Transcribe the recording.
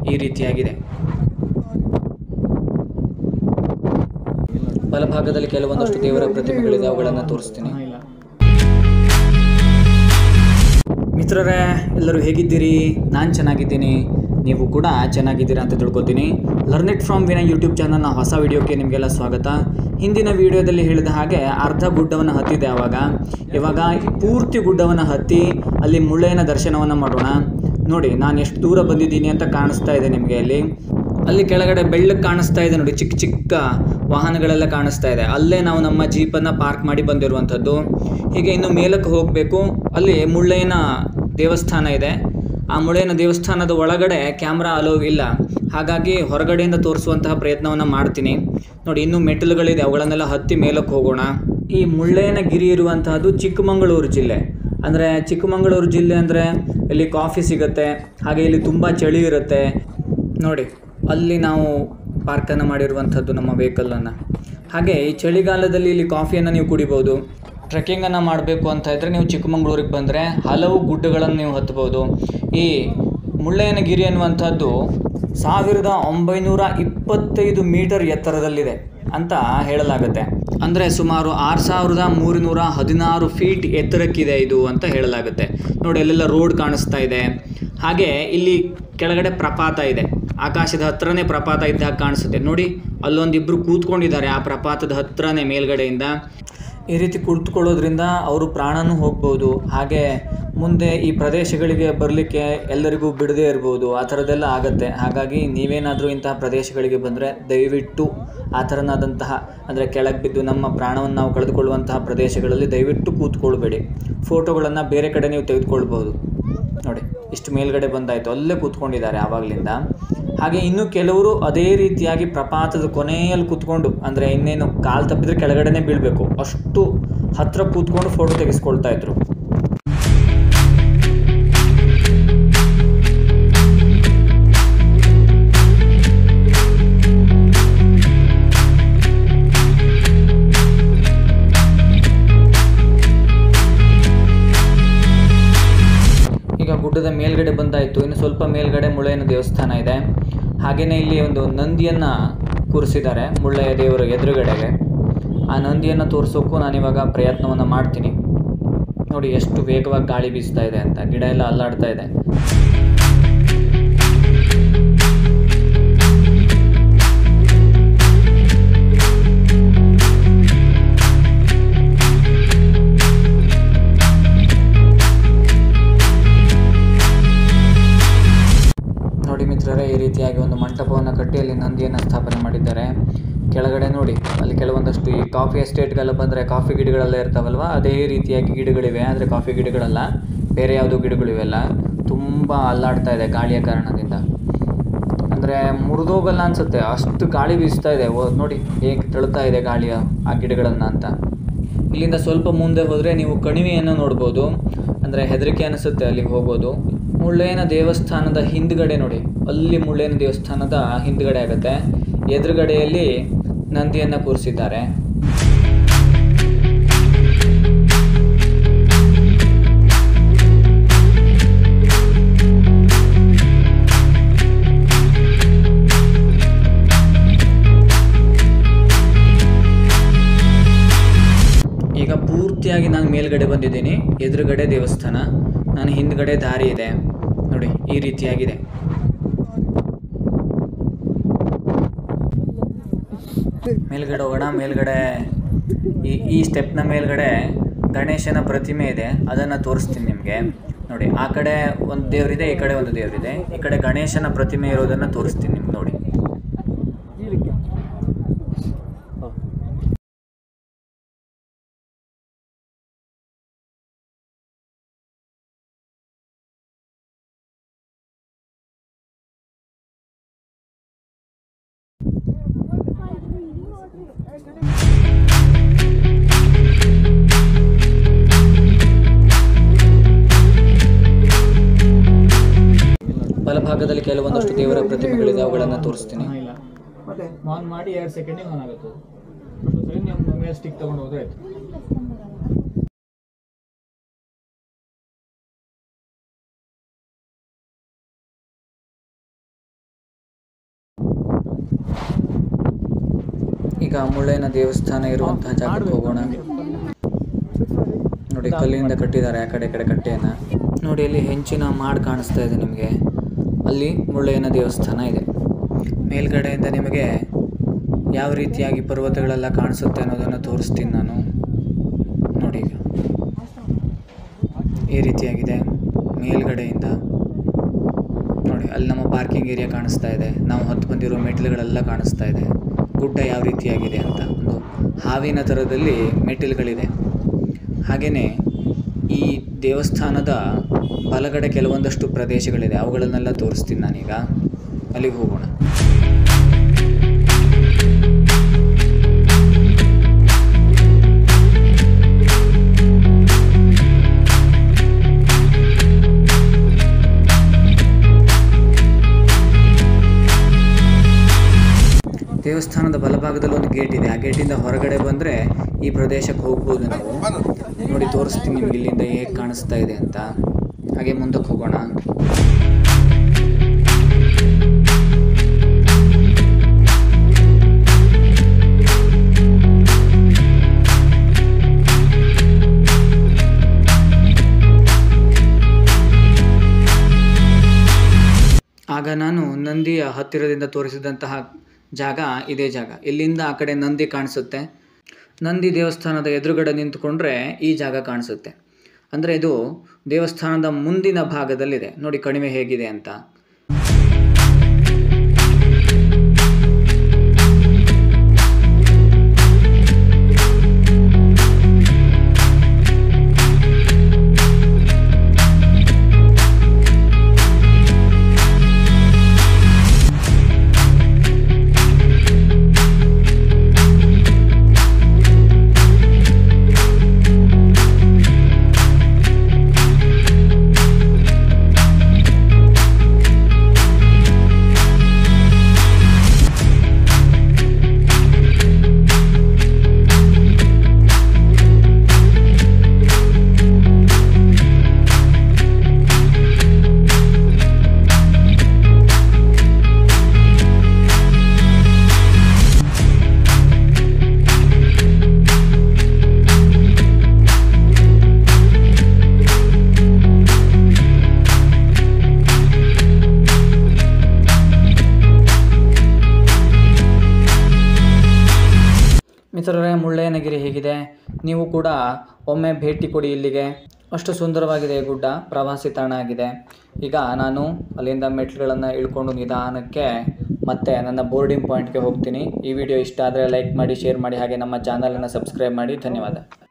ಈ ರೀತಿಯಾಗಿದೆ ಬಲಭಾಗದಲ್ಲಿ ಕೆಲವೊಂದಷ್ಟು ದೇವರ ಪ್ರತಿಮೆಗಳಿದೆ ಅವುಗಳನ್ನು ತೋರಿಸ್ತೀನಿ ಮಿತ್ರರೇ ಎಲ್ಲರೂ ಹೇಗಿದ್ದೀರಿ ನಾನು ಚೆನ್ನಾಗಿದ್ದೀನಿ ನೀವು ಕೂಡ ಚೆನ್ನಾಗಿದ್ದೀರಾ ಅಂತ ತಿಳ್ಕೊತೀನಿ learn it from Vinay YouTube ಚಾನಲ್ನ ಹೊಸ ವಿಡಿಯೋಕ್ಕೆ ನಿಮಗೆಲ್ಲ ಸ್ವಾಗತ ಹಿಂದಿನ ವಿಡಿಯೋದಲ್ಲಿ ಹೇಳಿದ ಹಾಗೆ ಅರ್ಧ ಗುಡ್ಡವನ್ನು ಹತ್ತಿದೆ ಆವಾಗ ಇವಾಗ ಪೂರ್ತಿ ಗುಡ್ಡವನ್ನು ಹತ್ತಿ ಅಲ್ಲಿ ಮುಳ್ಳೆನ ದರ್ಶನವನ್ನು ಮಾಡೋಣ ನೋಡಿ ನಾನು ಎಷ್ಟು ದೂರ ಬಂದಿದ್ದೀನಿ ಅಂತ ಕಾಣಿಸ್ತಾ ಇದೆ ನಿಮಗೆ ಅಲ್ಲಿ ಅಲ್ಲಿ ಕೆಳಗಡೆ ಬೆಳ್ಳಕ್ಕೆ ಕಾಣಿಸ್ತಾ ಇದೆ ನೋಡಿ ಚಿಕ್ಕ ಚಿಕ್ಕ ವಾಹನಗಳೆಲ್ಲ ಕಾಣಿಸ್ತಾ ಇದೆ ಅಲ್ಲೇ ನಾವು ನಮ್ಮ ಜೀಪನ್ನು ಪಾರ್ಕ್ ಮಾಡಿ ಬಂದಿರುವಂಥದ್ದು ಹೀಗೆ ಇನ್ನು ಮೇಲಕ್ಕೆ ಹೋಗಬೇಕು ಅಲ್ಲಿ ಮುಳ್ಳಯ್ಯನ ದೇವಸ್ಥಾನ ಇದೆ ಆ ಮುಳ್ಳಯ್ಯನ ದೇವಸ್ಥಾನದ ಒಳಗಡೆ ಕ್ಯಾಮ್ರಾ ಅಲೋ ಇಲ್ಲ ಹಾಗಾಗಿ ಹೊರಗಡೆಯಿಂದ ತೋರಿಸುವಂತಹ ಪ್ರಯತ್ನವನ್ನು ಮಾಡ್ತೀನಿ ನೋಡಿ ಇನ್ನೂ ಮೆಟ್ಟಿಲುಗಳಿದೆ ಅವುಗಳನ್ನೆಲ್ಲ ಹತ್ತಿ ಮೇಲಕ್ಕೆ ಹೋಗೋಣ ಈ ಮುಳ್ಳಯ್ಯನ ಗಿರಿ ಇರುವಂತಹದ್ದು ಚಿಕ್ಕಮಗಳೂರು ಜಿಲ್ಲೆ ಅಂದರೆ ಚಿಕ್ಕಮಗಳೂರು ಜಿಲ್ಲೆ ಅಂದರೆ ಇಲ್ಲಿ ಕಾಫಿ ಸಿಗುತ್ತೆ ಹಾಗೆ ಇಲ್ಲಿ ತುಂಬ ಚಳಿ ಇರುತ್ತೆ ನೋಡಿ ಅಲ್ಲಿ ನಾವು ಪಾರ್ಕನ್ನು ಮಾಡಿರುವಂಥದ್ದು ನಮ್ಮ ವೆಹಿಕಲನ್ನು ಹಾಗೆ ಈ ಚಳಿಗಾಲದಲ್ಲಿ ಇಲ್ಲಿ ಕಾಫಿಯನ್ನು ನೀವು ಕುಡಿಬೋದು ಟ್ರೆಕ್ಕಿಂಗನ್ನು ಮಾಡಬೇಕು ಅಂತ ಇದ್ದರೆ ನೀವು ಚಿಕ್ಕಮಗಳೂರಿಗೆ ಬಂದರೆ ಹಲವು ಗುಡ್ಡಗಳನ್ನು ನೀವು ಹತ್ಬೋದು ಈ ಮುಳ್ಳಯ್ಯನಗಿರಿ ಅನ್ನುವಂಥದ್ದು ಸಾವಿರದ ಒಂಬೈನೂರ ಇಪ್ಪತ್ತೈದು ಮೀಟರ್ ಎತ್ತರದಲ್ಲಿದೆ ಅಂತ ಹೇಳಲಾಗುತ್ತೆ ಅಂದರೆ ಸುಮಾರು ಆರು ಸಾವಿರದ ಮೂರುನೂರ ಹದಿನಾರು ಫೀಟ್ ಎತ್ತರಕ್ಕಿದೆ ಇದು ಅಂತ ಹೇಳಲಾಗುತ್ತೆ ನೋಡಿ ಅಲ್ಲೆಲ್ಲ ರೋಡ್ ಕಾಣಿಸ್ತಾ ಇದೆ ಹಾಗೆ ಇಲ್ಲಿ ಕೆಳಗಡೆ ಪ್ರಪಾತ ಇದೆ ಆಕಾಶದ ಹತ್ರನೇ ಪ್ರಪಾತ ಇದ್ದಾಗ ಕಾಣಿಸುತ್ತೆ ನೋಡಿ ಅಲ್ಲೊಂದಿಬ್ಬರು ಕೂತ್ಕೊಂಡಿದ್ದಾರೆ ಆ ಪ್ರಪಾತದ ಹತ್ರನೇ ಮೇಲ್ಗಡೆಯಿಂದ ಈ ರೀತಿ ಕುಳಿತುಕೊಳ್ಳೋದ್ರಿಂದ ಅವರು ಪ್ರಾಣನೂ ಹೋಗ್ಬೋದು ಹಾಗೆ ಮುಂದೆ ಈ ಪ್ರದೇಶಗಳಿಗೆ ಬರಲಿಕ್ಕೆ ಎಲ್ಲರಿಗೂ ಬಿಡದೇ ಇರ್ಬೋದು ಆ ಥರದ್ದೆಲ್ಲ ಆಗುತ್ತೆ ಹಾಗಾಗಿ ನೀವೇನಾದರೂ ಇಂತಹ ಪ್ರದೇಶಗಳಿಗೆ ಬಂದರೆ ದಯವಿಟ್ಟು ಆ ಥರನಾದಂತಹ ಅಂದರೆ ಕೆಳಗೆ ಬಿದ್ದು ನಮ್ಮ ಪ್ರಾಣವನ್ನು ನಾವು ಕಳೆದುಕೊಳ್ಳುವಂತಹ ಪ್ರದೇಶಗಳಲ್ಲಿ ದಯವಿಟ್ಟು ಕೂತ್ಕೊಳ್ಬೇಡಿ ಫೋಟೋಗಳನ್ನು ಬೇರೆ ಕಡೆ ನೀವು ತೆಗೆದುಕೊಳ್ಬೋದು ನೋಡಿ ಇಷ್ಟು ಮೇಲ್ಗಡೆ ಬಂದಾಯಿತು ಅಲ್ಲೇ ಕೂತ್ಕೊಂಡಿದ್ದಾರೆ ಆವಾಗಲಿಂದ ಹಾಗೆ ಇನ್ನು ಕೆಲವರು ಅದೇ ರೀತಿಯಾಗಿ ಪ್ರಪಾತದ ಕೊನೆಯಲ್ಲಿ ಕೂತ್ಕೊಂಡು ಅಂದರೆ ಇನ್ನೇನು ಕಾಲು ತಪ್ಪಿದ್ರೆ ಕೆಳಗಡೆನೇ ಬೀಳಬೇಕು ಅಷ್ಟು ಹತ್ರ ಕೂತ್ಕೊಂಡು ಫೋಟೋ ತೆಗೆಸ್ಕೊಳ್ತಾ ಇದ್ರು ಈಗ ಗುಡ್ಡದ ಮೇಲ್ಗಡೆ ಬಂದಾಯಿತು ಇನ್ನು ಸ್ವಲ್ಪ ಮೇಲ್ಗಡೆ ಮುಳ್ಳಯ್ಯನ ದೇವಸ್ಥಾನ ಇದೆ ಹಾಗೆಯೇ ಇಲ್ಲಿ ಒಂದು ನಂದಿಯನ್ನು ಕೂರಿಸಿದ್ದಾರೆ ಮುಳ್ಳಯ್ಯ ದೇವರ ಎದುರುಗಡೆಗೆ ಆ ನಂದಿಯನ್ನು ತೋರಿಸೋಕ್ಕೂ ನಾನಿವಾಗ ಪ್ರಯತ್ನವನ್ನು ಮಾಡ್ತೀನಿ ನೋಡಿ ಎಷ್ಟು ವೇಗವಾಗಿ ಗಾಳಿ ಬೀಸ್ತಾ ಇದೆ ಅಂತ ಗಿಡ ಎಲ್ಲ ಅಲ್ಲಾಡ್ತಾ ಇದೆ ನೋಡಿ ಮಿತ್ರರೇ ಈ ರೀತಿಯಾಗಿ ಒಂದು ಮಂಟಪವನ್ನು ಕಟ್ಟಿ ಅಲ್ಲಿ ನಂದಿಯನ್ನು ಸ್ಥಾಪನೆ ಮಾಡಿದ್ದಾರೆ ಕೆಳಗಡೆ ನೋಡಿ ಅಲ್ಲಿ ಕೆಲವೊಂದಷ್ಟು ಈ ಕಾಫಿ ಎಸ್ಟೇಟ್ಗೆಲ್ಲ ಬಂದರೆ ಕಾಫಿ ಗಿಡಗಳೆಲ್ಲ ಇರ್ತಾವಲ್ವ ಅದೇ ರೀತಿಯಾಗಿ ಗಿಡಗಳಿವೆ ಆದರೆ ಕಾಫಿ ಗಿಡಗಳಲ್ಲ ಬೇರೆ ಯಾವುದೋ ಗಿಡಗಳಿವೆಲ್ಲ ತುಂಬ ಅಲ್ಲಾಡ್ತಾ ಇದೆ ಗಾಳಿಯ ಕಾರಣದಿಂದ ಅಂದರೆ ಮುರಿದೋಗಲ್ಲ ಅನಿಸುತ್ತೆ ಅಷ್ಟು ಗಾಳಿ ಬೀಸ್ತಾ ಇದೆ ಓ ನೋಡಿ ಹೇಗೆ ತಳ್ತಾ ಇದೆ ಗಾಳಿಯ ಆ ಗಿಡಗಳನ್ನು ಅಂತ ಇಲ್ಲಿಂದ ಸ್ವಲ್ಪ ಮುಂದೆ ಹೋದರೆ ನೀವು ಕಣಿವೆಯನ್ನು ನೋಡ್ಬೋದು ಅಂದರೆ ಹೆದರಿಕೆ ಅನಿಸುತ್ತೆ ಅಲ್ಲಿಗೆ ಹೋಗೋದು ಮುಳ್ಳಯ್ಯನ ದೇವಸ್ಥಾನದ ಹಿಂದ್ಗಡೆ ನೋಡಿ ಅಲ್ಲಿ ಮುಳ್ಳಯ್ಯನ ದೇವಸ್ಥಾನದ ಹಿಂದ್ಗಡೆ ಆಗುತ್ತೆ ಎದುರುಗಡೆಯಲ್ಲಿ ನಂದಿಯನ್ನು ಕೂರಿಸಿದ್ದಾರೆ ಈಗ ಪೂರ್ತಿಯಾಗಿ ನಾನು ಮೇಲ್ಗಡೆ ಬಂದಿದ್ದೀನಿ ಎದುರುಗಡೆ ದೇವಸ್ಥಾನ ನಾನು ಹಿಂದ್ಗಡೆ ದಾರಿ ಇದೆ ನೋಡಿ ಈ ರೀತಿಯಾಗಿದೆ ಮೇಲ್ಗಡೆ ಹೋಗೋಣ ಮೇಲ್ಗಡೆ ಈ ಈ ಸ್ಟೆಪ್ನ ಮೇಲ್ಗಡೆ ಗಣೇಶನ ಪ್ರತಿಮೆ ಇದೆ ಅದನ್ನು ತೋರಿಸ್ತೀನಿ ನಿಮಗೆ ನೋಡಿ ಆ ಕಡೆ ಒಂದು ದೇವರಿದೆ ಈ ಕಡೆ ಒಂದು ದೇವರಿದೆ ಈ ಕಡೆ ಗಣೇಶನ ಪ್ರತಿಮೆ ಇರೋದನ್ನು ತೋರಿಸ್ತೀನಿ ನಿಮ್ಗೆ ನೋಡಿ ಬಲಭಾಗದಲ್ಲಿ ಕೆಲವೊಂದಷ್ಟು ದೇವರ ಪ್ರತಿಮೆಗಳಿದೆ ಅವುಗಳನ್ನು ತೋರಿಸ್ತೀನಿ ಇಲ್ಲ ಆನ್ ಮಾಡಿ ಎರಡು ಸೆಕೆಂಡಿಗೆ ಆನ್ ಆಗುತ್ತೆ ಅದು ಸರಿ ನಿಮ್ಮ ಮೇಲೆ ಸ್ಟಿಕ್ ತೊಗೊಂಡು ಹೋದ್ರೆ ಆಯ್ತು ಈಗ ಮುಳ್ಳಯ್ಯನ ದೇವಸ್ಥಾನ ಇರುವಂತಹ ಜಾಗಕ್ಕೆ ಹೋಗೋಣ ನೋಡಿ ಕಲ್ಲಿನಿಂದ ಕಟ್ಟಿದ್ದಾರೆ ಆ ಕಡೆ ಈ ಕಡೆ ಕಟ್ಟೆಯನ್ನು ನೋಡಿ ಅಲ್ಲಿ ಹೆಂಚಿನ ಮಾಡ್ ಕಾಣಿಸ್ತಾ ಇದೆ ನಿಮಗೆ ಅಲ್ಲಿ ಮುಳ್ಳಯ್ಯನ ದೇವಸ್ಥಾನ ಇದೆ ಮೇಲ್ಗಡೆಯಿಂದ ನಿಮಗೆ ಯಾವ ರೀತಿಯಾಗಿ ಪರ್ವತಗಳೆಲ್ಲ ಕಾಣಿಸುತ್ತೆ ಅನ್ನೋದನ್ನು ತೋರಿಸ್ತೀನಿ ನಾನು ನೋಡಿ ಈಗ ಈ ರೀತಿಯಾಗಿದೆ ಮೇಲ್ಗಡೆಯಿಂದ ನೋಡಿ ಅಲ್ಲಿ ನಮ್ಮ ಪಾರ್ಕಿಂಗ್ ಏರಿಯಾ ಕಾಣಿಸ್ತಾ ಇದೆ ನಾವು ಹತ್ತು ಬಂದಿರೋ ಮೆಟ್ಟಿಲುಗಳೆಲ್ಲ ಕಾಣಿಸ್ತಾ ಇದೆ ಗುಡ್ಡ ಯಾವ ರೀತಿಯಾಗಿದೆ ಅಂತ ಒಂದು ಹಾವಿನ ಥರದಲ್ಲಿ ಮೆಟ್ಟಿಲುಗಳಿದೆ ಹಾಗೆಯೇ ಈ ದೇವಸ್ಥಾನದ ಬಲಗಡೆ ಕೆಲವೊಂದಷ್ಟು ಪ್ರದೇಶಗಳಿದೆ ಅವುಗಳನ್ನೆಲ್ಲ ತೋರಿಸ್ತೀನಿ ನಾನೀಗ ಅಲ್ಲಿಗೆ ಹೋಗೋಣ ದೇವಸ್ಥಾನದ ಬಲಭಾಗದಲ್ಲಿ ಒಂದು ಗೇಟ್ ಇದೆ ಆ ಗೇಟಿಂದ ಹೊರಗಡೆ ಬಂದರೆ ಈ ಪ್ರದೇಶಕ್ಕೆ ಹೋಗ್ಬೋದು ನಾವು ನೋಡಿ ತೋರಿಸ್ತೀನಿ ನಿಮ್ಗೆ ಇಲ್ಲಿಂದ ಹೇಗೆ ಕಾಣಿಸ್ತಾ ಇದೆ ಅಂತ ಹಾಗೆ ಮುಂದಕ್ಕೆ ಹೋಗೋಣ ಆಗ ನಾನು ನಂದಿಯ ಹತ್ತಿರದಿಂದ ತೋರಿಸಿದಂತಹ ಜಾಗ ಇದೇ ಜಾಗ ಇಲ್ಲಿಂದ ಆ ಕಡೆ ನಂದಿ ಕಾಣಿಸುತ್ತೆ ನಂದಿ ದೇವಸ್ಥಾನದ ಎದುರುಗಡೆ ನಿಂತ್ಕೊಂಡ್ರೆ ಈ ಜಾಗ ಕಾಣಿಸುತ್ತೆ ಅಂದರೆ ಇದು ದೇವಸ್ಥಾನದ ಮುಂದಿನ ಭಾಗದಲ್ಲಿದೆ ನೋಡಿ ಕಣಿವೆ ಹೇಗಿದೆ ಅಂತ ಮಿತ್ರರೇ ಮುಳ್ಳಯ್ಯನಗಿರಿ ಹೇಗಿದೆ ನೀವು ಕೂಡ ಒಮ್ಮೆ ಭೇಟಿ ಕೊಡಿ ಇಲ್ಲಿಗೆ ಅಷ್ಟು ಸುಂದರವಾಗಿದೆ ಈ ಗುಡ್ಡ ಪ್ರವಾಸಿ ತಾಣ ಆಗಿದೆ ಈಗ ನಾನು ಅಲ್ಲಿಂದ ಮೆಟ್ಲುಗಳನ್ನು ಇಳ್ಕೊಂಡು ನಿಧಾನಕ್ಕೆ ಮತ್ತೆ ನನ್ನ ಬೋರ್ಡಿಂಗ್ ಪಾಯಿಂಟ್ಗೆ ಹೋಗ್ತೀನಿ ಈ ವಿಡಿಯೋ ಇಷ್ಟ ಆದರೆ ಲೈಕ್ ಮಾಡಿ ಶೇರ್ ಮಾಡಿ ಹಾಗೆ ನಮ್ಮ ಚಾನಲನ್ನು ಸಬ್ಸ್ಕ್ರೈಬ್ ಮಾಡಿ ಧನ್ಯವಾದ